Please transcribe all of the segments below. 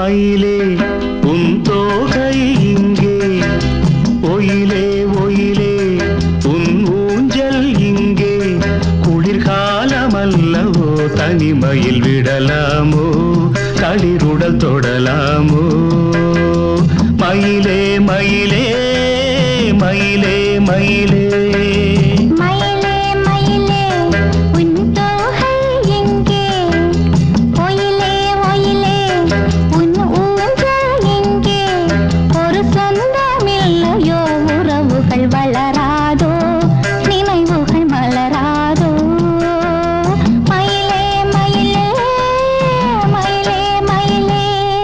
மயிலே உன் தோகை இங்கே ஒயிலே ஒயிலே உன் ஊஞ்சல் இங்கே குளிர்காலமல்லவோ தனிமையில் விடலாமோ களிருடல் தொடலாமோ மயிலே மயிலே மயிலே மயிலே மயிலே மயிலே உன் தோகை எங்கே ஒயிலே ஒயிலே உன் ஊஞ்சல் எங்கே ஒரு சொந்தமில்லையோ உறவுகள் வளராதோ நினைவுகள் மலராதோ மயிலே மயிலே மயிலே மயிலே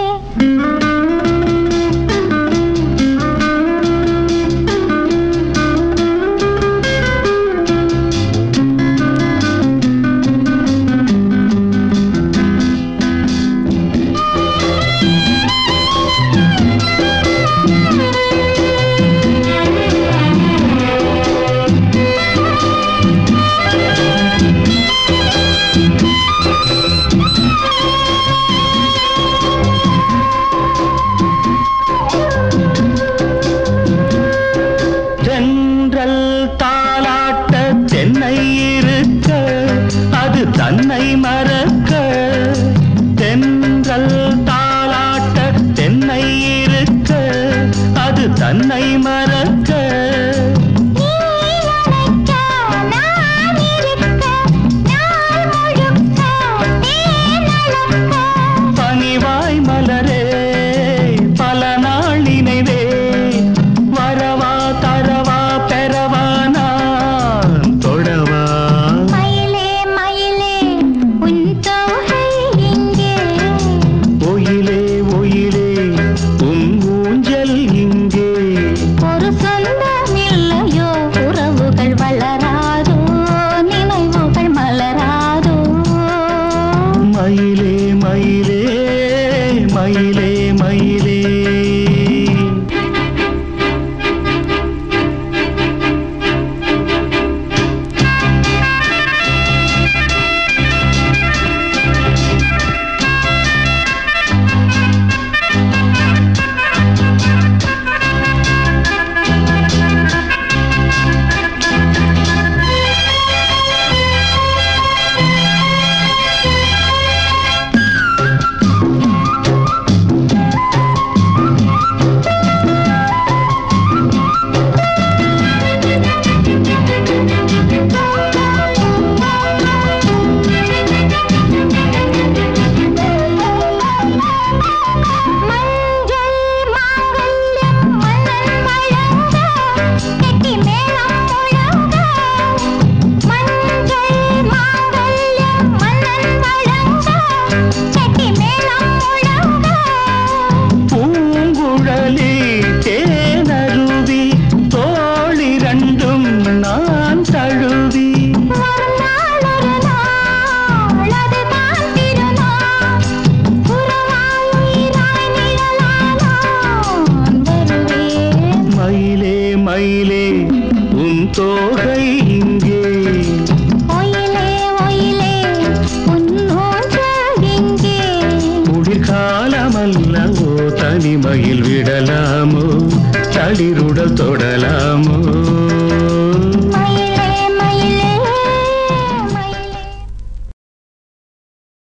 தென்றல் தாலாட்ட தென்னை இருக்க அது தன்னை மறக்க தென்றல் தாலாட்ட தென்னை இருக்க அது தன்னை மறக்க நீ அழைக்க நான் இருக்க நாள் முழுக்க தேனளக்க பனிவாய் மலரே பல நாள் நினைவே வரவா தரவா பெறவா நான் தொடவா மயிலே மயிலே உன் தோகை எங்கே ஒயிலே ஒயிலே உன் ஊஞ்சல் இங்கே ஒரு சொந்தமில்லையோ உறவுகள் வளராதோ நினைவுகள் மலராதோ மயிலே மயிலே மயிலே மயிலே மஞ்சள் மாங்கல்யம் மன்னன் வழங்க கெட்டி மேளம் முழங்க மஞ்சள் மாங்கல்யம் மன்னன் வழங்க கெட்டி மேளம் முழங்க பூங்குழலி தேனருவி தோளிரண்டும் நான் தழுவி ஒரு நாள் ஒரு நாள் அதுதான் திருநாள் உறவாய் உயிராய் நிழலாய் நான் வருவேன் மயிலே மயிலே உன் தோகை இங்கே ஒயிலே ஒயிலே உன் ஊஞ்சல் எங்கே குளிர்காலமல்லவோ தனிமையில் விடலாமோ தளிருடல் தொடலாமோ